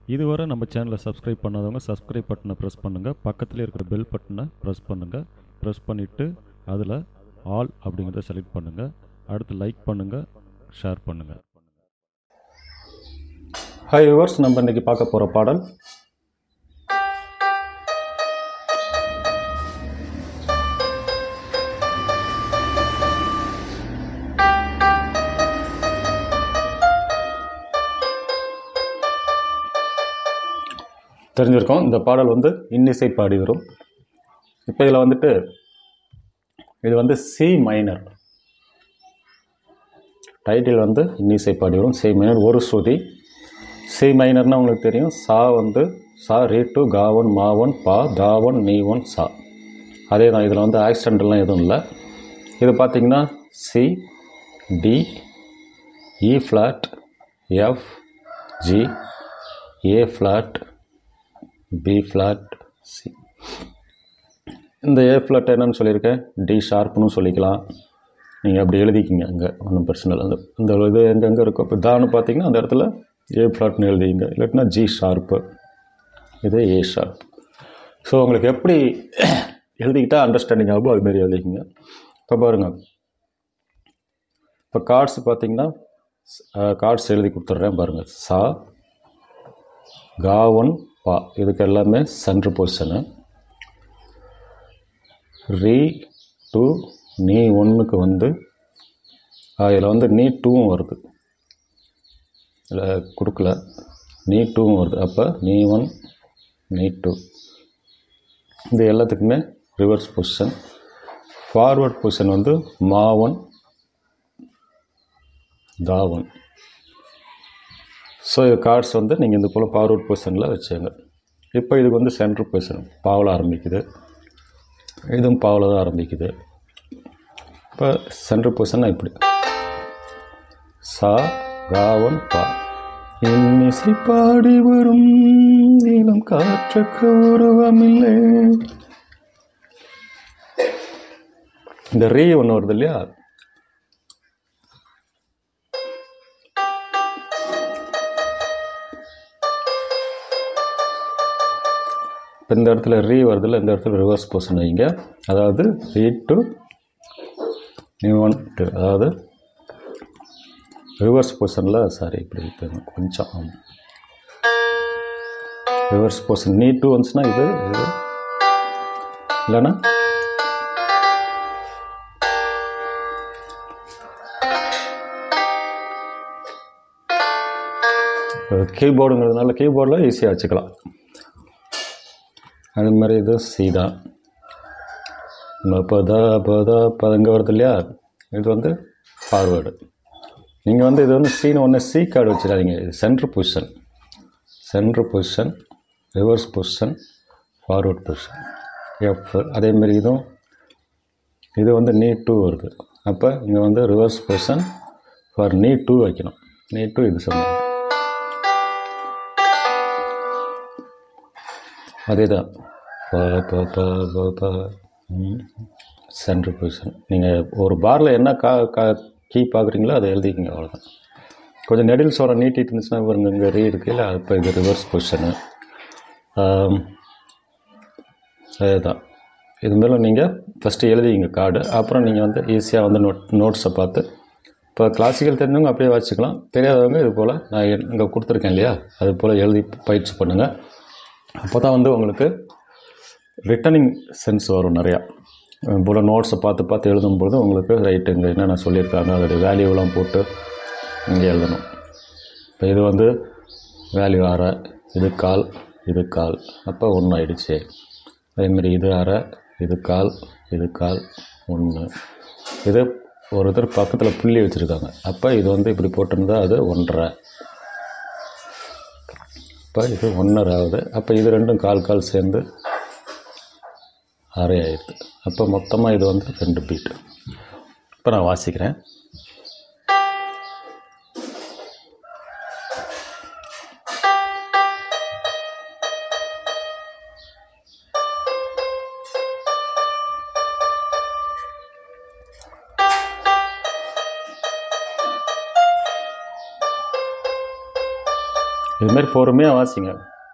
இதுவரை நம்ம சேனலை சப்ஸ்கிரைப் பண்ணாதவங்க சப்ஸ்கிரைப் பட்டனை ப்ரெஸ் பண்ணுங்கள் பக்கத்தில் இருக்கிற பெல் பட்டனை ப்ரெஸ் பண்ணுங்கள் ப்ரெஸ் பண்ணிவிட்டு அதில் ஆல் அப்படிங்கிறத செலக்ட் பண்ணுங்கள் அடுத்து லைக் பண்ணுங்கள் ஷேர் பண்ணுங்கள் ஹாய் விவர்ஸ் நம்ம இன்னைக்கு பார்க்க போகிற பாடல் தெரிஞ்சிருக்கோம் இந்த பாடல் வந்து இன்னிசை பாடி வரும் இப்போ இதில் வந்துட்டு இது வந்து சி மைனர் டைட்டில் வந்து இன்னிசை பாடி வரும் சி மைனர் ஒரு ஸ்ருதி சி மைனர்னா உங்களுக்கு தெரியும் சா வந்து சா ரீ டு காவன் மாவன் பா தாவன் நீவன் சா அதே தான் இதில் வந்து ஆக்சிடென்ட்லாம் எதுவும் இல்லை இது பார்த்தீங்கன்னா C D E flat F G A flat B flat C இந்த ஏ ஃப்ளாட் என்னன்னு சொல்லியிருக்கேன் டி ஷார்ப்னு சொல்லிக்கலாம் நீங்கள் அப்படி எழுதிக்கிங்க அங்கே ஒன்றும் பிரச்சனை இல்லை அந்த இந்த இது எங்கெங்கே இருக்கோ இப்போ தான்னு பார்த்தீங்கன்னா அந்த இடத்துல ஏ ஃப்ளாட்னு எழுதிங்க இல்லாட்டினா ஜி ஷார்ப்பு இது ஏ ஷார்ப் ஸோ உங்களுக்கு எப்படி எழுதிக்கிட்டால் அண்டர்ஸ்டாண்டிங் ஆகும் அதுமாரி எழுதிக்கிங்க இப்போ பாருங்கள் இப்போ கார்ட்ஸ் பார்த்தீங்கன்னா கார்ட்ஸ் எழுதி கொடுத்துட்றேன் பாருங்கள் சா காவன் பா இதுக்கு எல்லாமே சென்ட்ரு பொசிஷனு ரீ டூ நீ ஒன்றுக்கு வந்து இதில் வந்து நீ டூவும் வருது இதில் கொடுக்கல நீ டூவும் வருது அப்போ நீ ஒன் நீ டூ இது எல்லாத்துக்குமே ரிவர்ஸ் பொசிஷன் ஃபார்வர்ட் பொசிஷன் வந்து மா ஒன் தா ஒன் ஸோ இது கார்ட்ஸ் வந்து நீங்கள் இந்த போல் ஃபார்வர்ட் பொசிஷனில் வச்சுங்க இப்போ இதுக்கு வந்து சென்ட்ரு பொசிஷன் பாவில் ஆரம்பிக்குது இதுவும் பாவில் தான் ஆரம்பிக்குது இப்போ சென்ட்ரு பொசிஷன் இப்படி சா காவன் பா இன்னிசை பாடி வரும் நீளம் காற்றுக்கு உருவமில்லை இந்த ரீ ஒன்று வருது இல்லையா இப்போ இந்த இடத்துல ரீ வருதுல்ல இந்த இடத்துல ரிவர்ஸ் பொசிஷன் வைங்க அதாவது ரீ டு ஒன் டூ அதாவது ரிவர்ஸ் பொசிஷனில் சாரி இப்படி வைப்பேங்க கொஞ்சம் ரிவர்ஸ் பொசிஷன் நீ டூ வந்துச்சுன்னா இது இது இல்லைன்னா கீபோர்டுங்கிறதுனால கீபோர்டில் ஈஸியாக வச்சுக்கலாம் அது மாதிரி இது சி தான் பதா பதா பதங்க வருது இல்லையா இது வந்து ஃபார்வேர்டு நீங்கள் வந்து இது வந்து சீன் ஒன்று சி கார்டு வச்சிடாதீங்க இது centre position centre position reverse position forward position F அதேமாரி இதுவும் இது வந்து நீ டூ வருது அப்போ இங்கே வந்து ரிவர்ஸ் பொசிஷன் ஃபார் நீ டூ வைக்கணும் நீ டூ இது சொன்னேன் அதே தான் சென்ட்ரு பொசிஷன் நீங்கள் ஒரு பாரில் என்ன கா கா கீ பார்க்குறீங்களோ அதை எழுதிக்கிங்க அவ்வளோதான் கொஞ்சம் நெடில் சோரம் நீட்டிட்டு இருந்துச்சுன்னா பாருங்க இங்கே ரீ இருக்குல்ல இப்போ இது ரிவர்ஸ் பொசிஷனு அதே தான் இது மேலே நீங்கள் ஃபஸ்ட்டு எழுதிங்க கார்டு அப்புறம் நீங்கள் வந்து ஈஸியாக வந்து நோட் நோட்ஸை பார்த்து இப்போ கிளாசிக்கல் தெரிஞ்சவங்க அப்படியே வச்சுக்கலாம் தெரியாதவங்க இது போல் நான் இங்கே கொடுத்துருக்கேன் இல்லையா அது போல் எழுதி பயிற்சி பண்ணுங்கள் அப்போ தான் வந்து உங்களுக்கு ரிட்டர்னிங் சென்ஸ் வரும் நிறையா போல் நோட்ஸை பார்த்து பார்த்து எழுதும்போது உங்களுக்கு ரைட்டு இங்கே என்னென்ன சொல்லியிருக்காங்க அதோடைய வேல்யூலாம் போட்டு இங்கே எழுதணும் இப்போ இது வந்து வேல்யூ அரை இது கால் இது கால் அப்போ ஒன்று ஆயிடுச்சு அதேமாரி இது அரை இது கால் இது கால் ஒன்று இது ஒருத்தர் பக்கத்தில் புள்ளி வச்சுருக்காங்க அப்போ இது வந்து இப்படி போட்டிருந்தா அது ஒன்றரை இப்போ இது ஒன்றரை ஆகுது அப்போ இது ரெண்டும் கால் கால் சேர்ந்து அரை ஆயிடுது அப்போ மொத்தமாக இது வந்து ரெண்டு பீட் இப்போ நான் வாசிக்கிறேன் இதுமாரி பொறுமையாக வாசிங்க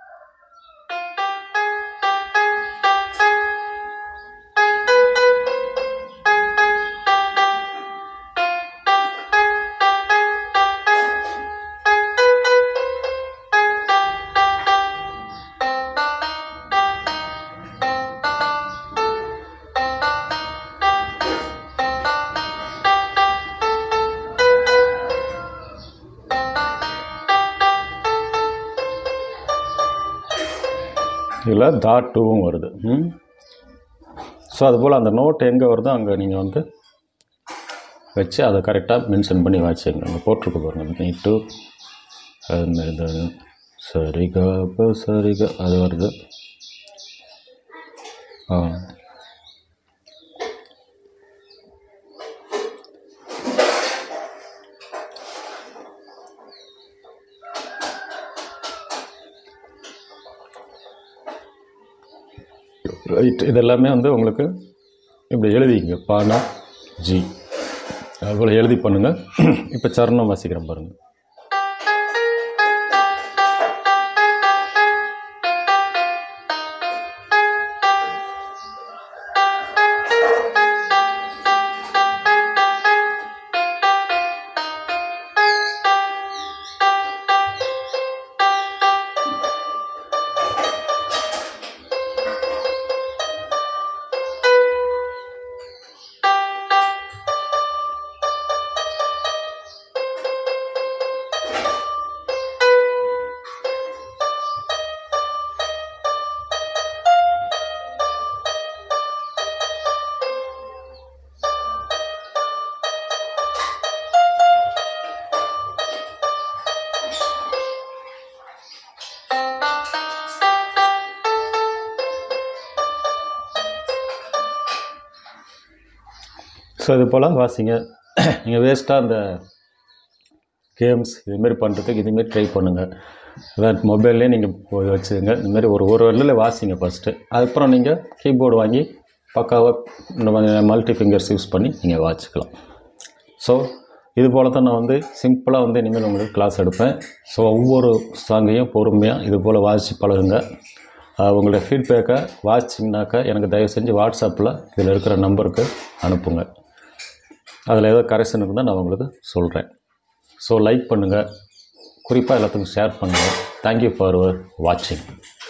இதில் தாட் டூவும் வருது ம் ஸோ அதுபோல் அந்த நோட் எங்கே வருதோ அங்கே நீங்கள் வந்து வச்சு அதை கரெக்டாக மென்ஷன் பண்ணி வச்சுங்க அங்கே போட்டிருக்கு பாருங்க நீ டூ அது இது சரிக இப்போ சரிக அது வருது ஆ ரைட் இதெல்லாமே வந்து உங்களுக்கு இப்படி எழுதிங்க பானா ஜி அதுபோல் எழுதி பண்ணுங்கள் இப்போ சரணம் வாசிக்கிறேன் பாருங்கள் ஸோ இது போல் வாசிங்க நீங்கள் வேஸ்ட்டாக அந்த கேம்ஸ் இதுமாரி பண்ணுறதுக்கு இதுமாரி ட்ரை பண்ணுங்கள் அதான் மொபைல்லே நீங்கள் வச்சுங்க இதுமாரி ஒரு ஒரு வரலில் வாசிங்க ஃபஸ்ட்டு அதுக்கப்புறம் நீங்கள் கீபோர்டு வாங்கி பக்காவாக இந்த மல்டி ஃபிங்கர்ஸ் யூஸ் பண்ணி நீங்கள் வாசிக்கலாம் ஸோ இது போல் தான் நான் வந்து சிம்பிளாக வந்து இனிமேல் உங்களுக்கு கிளாஸ் எடுப்பேன் ஸோ ஒவ்வொரு சாங்கையும் பொறுமையாக இது போல் வாசித்து பழகுங்க ஆஹ் உங்களோட ஃபீட்பேக்கை வாசிச்சிங்கனாக்கா எனக்கு தயவு செஞ்சு வாட்ஸ்அப்பில் இதில் இருக்கிற நம்பருக்கு அனுப்புங்க அதில் ஏதோ கரெக்ஷன் இருந்தால் நான் உங்களுக்கு சொல்கிறேன் ஸோ லைக் பண்ணுங்கள் குறிப்பாக எல்லாத்துக்கும் ஷேர் பண்ணுங்கள் தேங்க்யூ ஃபார் வாட்சிங்